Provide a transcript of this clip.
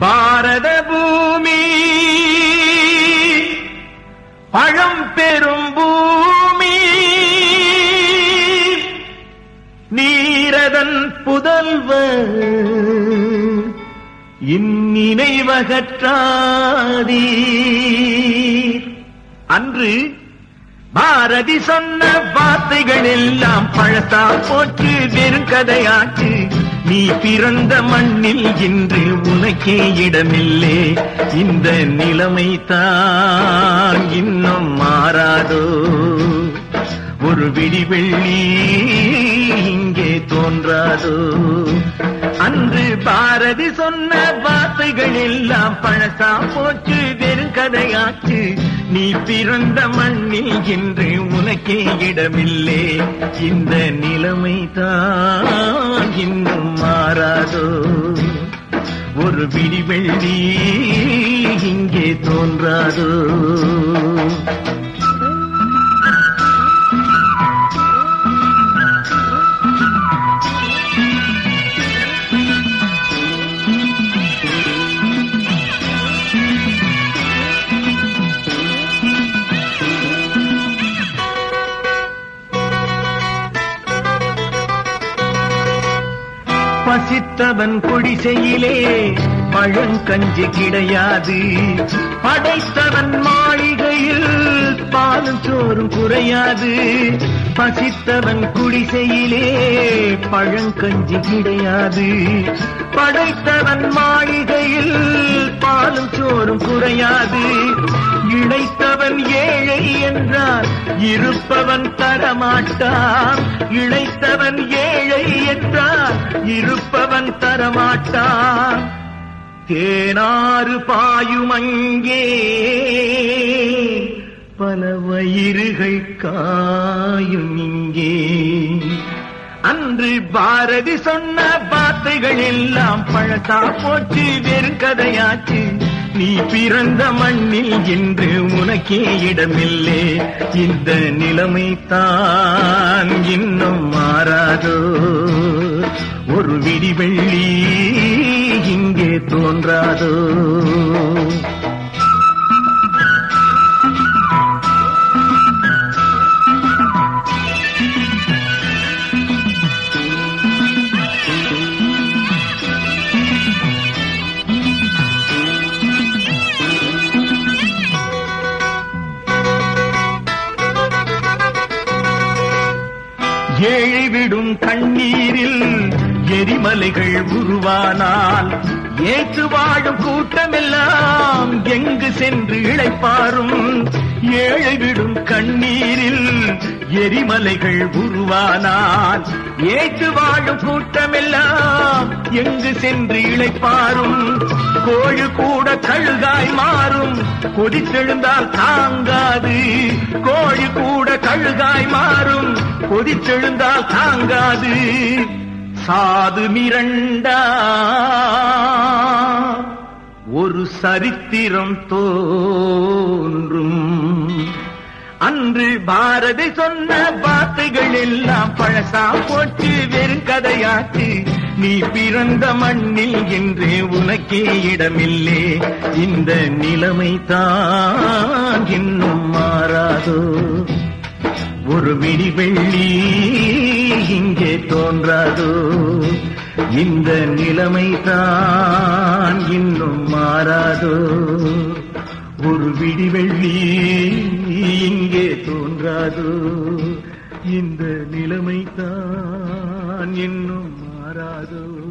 பாரத பூமி பழம் பெரும் பூமி நீரதன் புதல்வர் இந்நினைவகற்றாதீர் அன்று பாரதி சொன்ன வார்த்தைகள் எல்லாம் பழத்தா போச்சு வெறும் கதையாச்சு நீ பிறந்த மண்ணில் இன்று உனக்கே இடமில்லே இந்த நிலைமை தான் இன்னும் மாறாதோ ஒரு விடிவெள்ளி இங்கே தோன்றாதோ அன்று பாரதி சொன்ன வார்த்தைகள் எல்லாம் பழசா போச்சு வெறும் கதையாச்சு நீ பிறந்த மண்ணில் இன்று உனக்கே இடமில்லே இந்த நிலைமை தான் இன்னும் மாறாதோ ஒரு விடிவெள்ளி இங்கே தோன்றாதோ பசித்தவன் குடிசையிலே பழங்கஞ்சி கிடையாது படைத்தவன் மாளிகையில் பாலும் சோறும் குறையாது பசித்தவன் குடிசையிலே பழங்கஞ்சி கிடையாது படைத்தவன் மாளிகையில் பாலும் சோறும் குறையாது இழைத்தவன் ஏழை என்றால் இருப்பவன் தரமாட்டான் இழைத்தவன் ஏழை என்றால் இருப்பவன் தரமாட்டான் தேனாறு பாயும் அங்கே பல வயிறுகள் காயும் இங்கே அன்று பாரதி சொன்ன வார்த்தைகள் எல்லாம் பழசா போச்சு வெறும் கதையாச்சு நீ பிறந்த மண்ணில் என்று உனக்கே இடமில்லே இந்த நிலைமை தான் இன்னும் மாறாதோ ஒரு விடிவெள்ளி இங்கே தோன்றாதோ ஏழை விடும் கண்ணீரில் எரிமலைகள் உருவானால் ஏற்று வாழும் கூட்டமெல்லாம் எங்கு சென்று இழைப்பாரும் ஏழை விடும் கண்ணீரில் எரிமலைகள் உருவானால் ஏற்று வாழும் கூட்டமெல்லாம் எங்கு சென்று இழைப்பாரும் கோழு கூட கழுகாய் மாறும் கொதித்தெழுந்தால் தாங்காது கோழி கூட கழுகாய் மாறும் கொதித்தெழுந்தால் தாங்காது சாது மிரண்டா ஒரு சரித்திரம் தோன்றும் அன்று பாரதி சொன்ன வார்த்தைகள் எல்லாம் பழசா போச்சு வெறும் கதையாச்சு நீ பிறந்த மண்ணில் என்று உனக்கே இடமில்லே இந்த நிலைமை தான் இன்னும் மாறாதோ ஒரு விடிவெள்ளி இங்கே தோன்றாதோ இந்த நிலைமை தான் இன்னும் மாறாதோ ஒரு விடிவெள்ளி இங்கே தோன்றாதோ இந்த நிலைமை தான் இன்னும் மாறாதோ